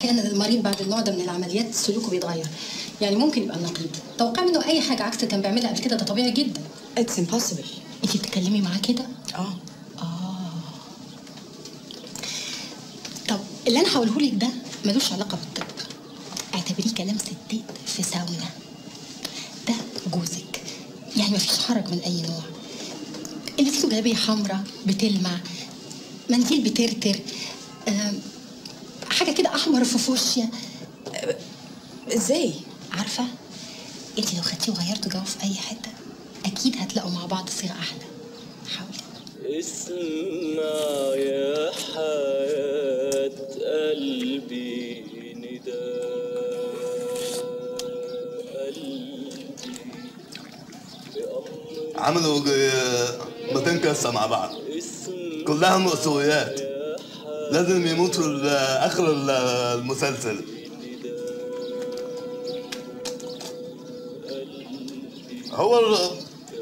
احيانا المريض بعد النوع ده من العمليات سلوكه بيتغير يعني ممكن يبقى النقيض توقع منه اي حاجه عكس اللي كان بيعملها قبل كده ده طبيعي جدا اتس امبوسيبل انت بتتكلمي معاه كده اه طب اللي انا هقوله لك ده ملوش علاقه بالطب اعتبريه كلام ستات في ساونا ده جوزك يعني مفيش حرج من اي نوع اللي فيه جلابيه حمراء بتلمع منديل بترتر آم، حاجه كده احمر في فوشيا ازاي عارفه انت لو خدتيه وغيرتوا جو في اي حته اكيد هتلاقوا مع بعض صيغه احلى حاولي اسمع يا حياة قلبي نداء قلبي عملوا ج- 200 قصه مع بعض كلها مأساويات لازم يموتوا ال- اخر ال- المسلسل هو ال-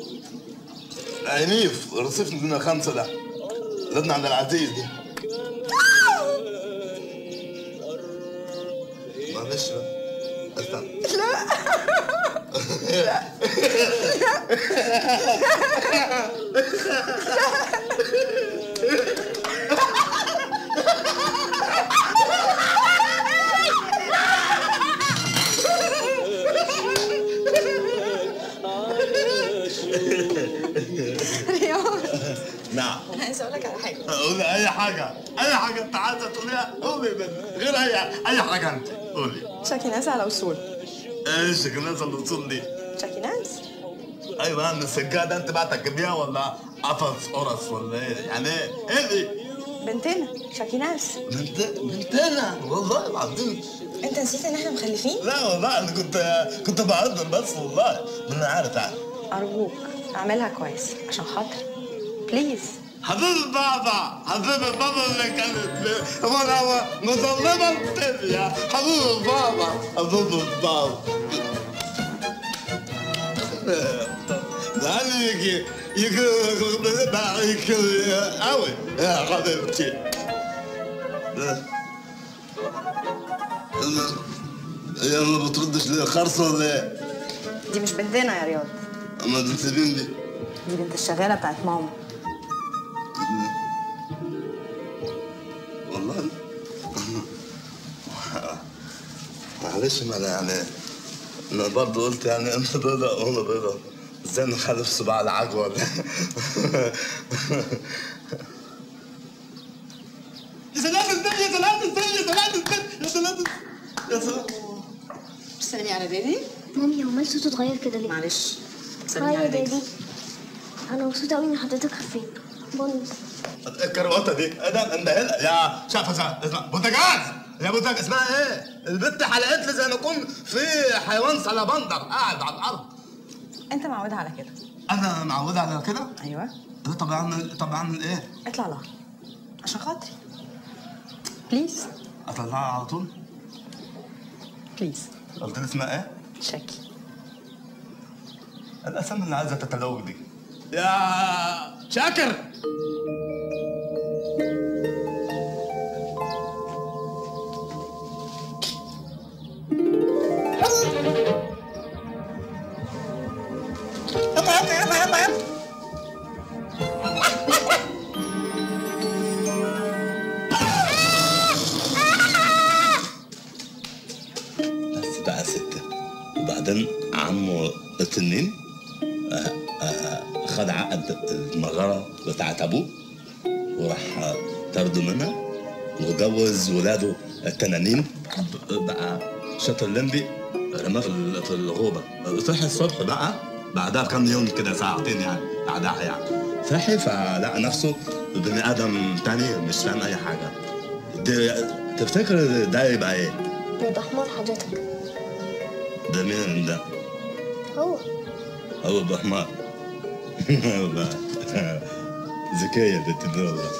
عنيف رصيف لنا خمسه ده لازم عند العزيز دي معلش بقى. استنى رياض نعم انا عايزه اقول لك على حاجه قولي اي حاجه اي حاجه انت عايزه تقوليها قولي بس غير اي اي حاجه انت قولي شاكي ناس على وصول ايش الناس الوصول دي شاكي ناس ايوه انا السجاده انت بقى تركبيها ولا قفص قرص ولا ايه يعني ايه ايه دي بنتنا شاكي ناس بنت بنتنا والله العظيم انت نسيت ان احنا مخلفين لا والله انا كنت كنت بهزر بس والله ما انا عارف عارف ارجوك اعملها كويس عشان خاطري بليز حبيب بابا حبيب بابا اللي كانت هو انا مظلمه الدنيا حبيب بابا حبيب بابا لاني يجي يجي يجي قوي يا حبيبتي يا ما بتردش ليه خرصه ولا ايه؟ دي مش بنتنا يا رياض اما بتسيبين دي دي بنت الشغاله بتاعت ماما والله معلش ما انا يعني انا برضه قلت يعني انا بيضة وانا بيضة ازاي نخلف صباع العجوة ده يا سلام ازاي يا سلام ازاي يا سلام ازاي يا سلام يا سلام بتسلمي على دادي مامي عمال صوته اتغير كده ليه؟ معلش هاي بتسلمي يا على دادي دادي انا مبسوطه قوي ان حضرتك خفيت بونس الكروته دي ايه ده انت هنا يا شاف شاف اسمع بوتاجاز يا بوتاجاز اسمها ايه؟ البت حلقت لي زي ما اكون في حيوان سلبندر قاعد على الارض انت معودها على كده انا معود على كده ايوه إيه طب اعمل طب اعمل ايه؟ اطلع لها عشان خاطري بليز اطلعها على طول؟ بليز قلت لي اسمها ايه؟ شاكي الاسامي اللي عايزه تتلوج دي يا شاكر بس بقى ستة وبعدين عمه التنين آه، آه، خد عقد المغارة بتاعت أبوه وراح طرده منها وجوز ولاده التنانين بقى شاطر الليمبي رماه في ال- في الغوبة صحي الصبح بقى بعدها بكام يوم كده ساعتين يعني بعدها يعني صحي فلقى نفسه بني آدم تاني مش فاهم أي حاجة دي تفتكر ده يبقى إيه؟ بيبقى حمار حضرتك ده مين ده؟ هو هو بحمار ذكية بنت دي والله